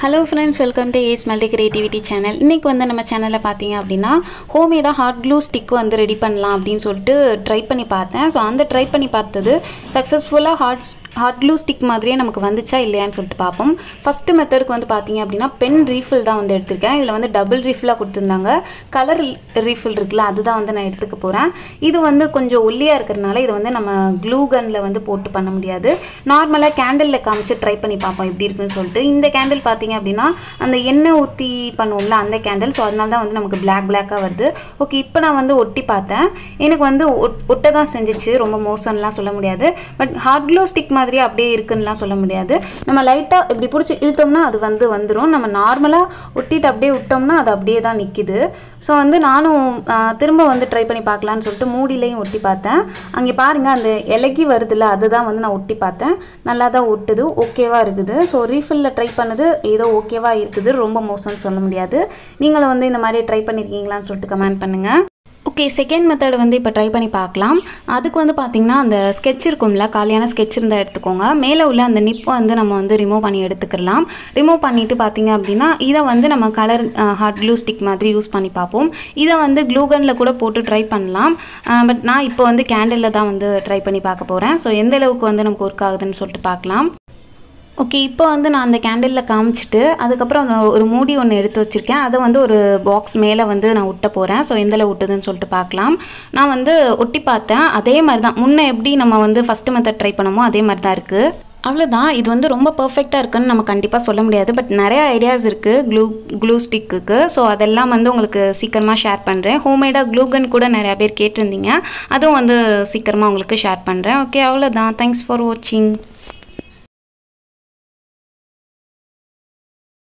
hello friends welcome to ace multi creativity channel இன்றைக்கி வந்து நம்ம சேனலில் பார்த்தீங்க அப்படின்னா ஹோம்மேடாக ஹாட் க்ளூ ஸ்டிக் வந்து ரெடி பண்ணலாம் அப்படின்னு சொல்லிட்டு ட்ரை பண்ணி பார்த்தேன் ஸோ அந்த ட்ரை பண்ணி பார்த்தது சக்ஸஸ்ஃபுல்லாக ஹாட் ஹாட் க்ளூ ஸ்டிக் மாதிரியே நமக்கு வந்துச்சா இல்லையான்னு சொல்லிட்டு பார்ப்போம் ஃபஸ்ட்டு மெத்தடுக்கு வந்து பார்த்தீங்க அப்படின்னா பென் ரீஃபில் தான் வந்து எடுத்திருக்கேன் இதில் வந்து டபுள் ரீஃபிலாக கொடுத்துருந்தாங்க கலர் ரீஃபில் இருக்குல்ல அதுதான் வந்து நான் எடுத்துக்க போகிறேன் இது வந்து கொஞ்சம் ஒல்லியாக இருக்கிறனால இதை வந்து நம்ம க்ளூ கனில் வந்து போட்டு பண்ண முடியாது நார்மலாக கேண்டிலில் காமிச்சு ட்ரை பண்ணி பார்ப்போம் எப்படி இருக்குன்னு சொல்லிட்டு இந்த கேண்டில் பார்த்தீங்க அப்படின்னா அந்த எண்ணெய் ஊற்றி பண்ணுவோம்ல அந்த கேண்டில் ஸோ அதனால தான் வந்து நமக்கு பிளாக் பிளாக்காக வருது ஓகே இப்போ நான் வந்து ஒட்டி பார்த்தேன் எனக்கு வந்து ஒட் ஒட்ட தான் செஞ்சிச்சு ரொம்ப மோசம்லாம் சொல்ல முடியாது பட் ஹார்ட் க்ளோ ஸ்டிக் மாதிரி அப்படியே இருக்குன்னுலாம் சொல்ல முடியாது நம்ம லைட்டாக இப்படி பிடிச்சி இழுத்தோம்னா அது வந்து வந்துடும் நம்ம நார்மலாக ஒட்டிட்டு அப்படியே விட்டோம்னா அது அப்படியே தான் நிற்கிது ஸோ வந்து நானும் ஆ, திரும்ப வந்து ட்ரை பண்ணி பார்க்கலான்னு சொல்லிட்டு மூடிலையும் ஒட்டி பார்த்தேன் அங்கே பாருங்கள் அந்த இலகி வருதுல்ல அதுதான் வந்து நான் ஒட்டி பார்த்தேன் நல்லா தான் ஒட்டுது ஓகேவா இருக்குது ஸோ ரீஃபில்லில் ட்ரை பண்ணது ஏதோ ஓகேவா இருக்குது ரொம்ப மோசம்னு சொல்ல முடியாது நீங்களும் வந்து இந்த மாதிரி ட்ரை பண்ணியிருக்கீங்களான்னு சொல்லிட்டு கமெண்ட் பண்ணுங்கள் ஓகே செகண்ட் மெத்தட் வந்து இப்போ ட்ரை பண்ணி பார்க்கலாம் அதுக்கு வந்து பார்த்திங்கன்னா அந்த ஸ்கெட்ச் இருக்கும்ல காலியான ஸ்கெட்ச் இருந்தால் எடுத்துக்கோங்க மேலே உள்ள அந்த நிப் வந்து நம்ம வந்து ரிமூவ் பண்ணி எடுத்துக்கலாம் ரிமூவ் பண்ணிவிட்டு பார்த்தீங்க அப்படின்னா இதை வந்து நம்ம கலர் ஹாட் க்ளூ ஸ்டிக் மாதிரி யூஸ் பண்ணி பார்ப்போம் இதை வந்து க்ளூகனில் கூட போட்டு ட்ரை பண்ணலாம் பட் நான் இப்போ வந்து கேண்டிலில் தான் வந்து ட்ரை பண்ணி பார்க்க போகிறேன் ஸோ எந்த அளவுக்கு வந்து நமக்கு ஒர்க் ஆகுதுன்னு சொல்லிட்டு பார்க்கலாம் ஓகே இப்போ வந்து நான் அந்த கேண்டிலில் காமிச்சிட்டு அதுக்கப்புறம் அந்த ஒரு மூடி ஒன்று எடுத்து வச்சுருக்கேன் அதை வந்து ஒரு பாக்ஸ் மேலே வந்து நான் ஒட்ட போகிறேன் ஸோ எந்தளவு ஒட்டுதுன்னு சொல்லிட்டு பார்க்கலாம் நான் வந்து ஒட்டி பார்த்தேன் அதே மாதிரி தான் முன்ன எப்படி நம்ம வந்து ஃபஸ்ட்டு மெத்தட் ட்ரை பண்ணமோ அதே மாதிரி தான் இருக்குது அவ்வளோதான் இது வந்து ரொம்ப பர்ஃபெக்டாக இருக்குன்னு நம்ம கண்டிப்பாக சொல்ல முடியாது பட் நிறைய ஐடியாஸ் இருக்குது க்ளூ க்ளூ ஸ்டிக்குக்கு ஸோ அதெல்லாம் வந்து உங்களுக்கு சீக்கிரமாக ஷேர் பண்ணுறேன் ஹோம்மேடாக க்ளூகன் கூட நிறையா பேர் கேட்டிருந்தீங்க அதுவும் வந்து சீக்கிரமாக உங்களுக்கு ஷேர் பண்ணுறேன் ஓகே அவ்வளோதான் தேங்க்ஸ் ஃபார் வாட்சிங்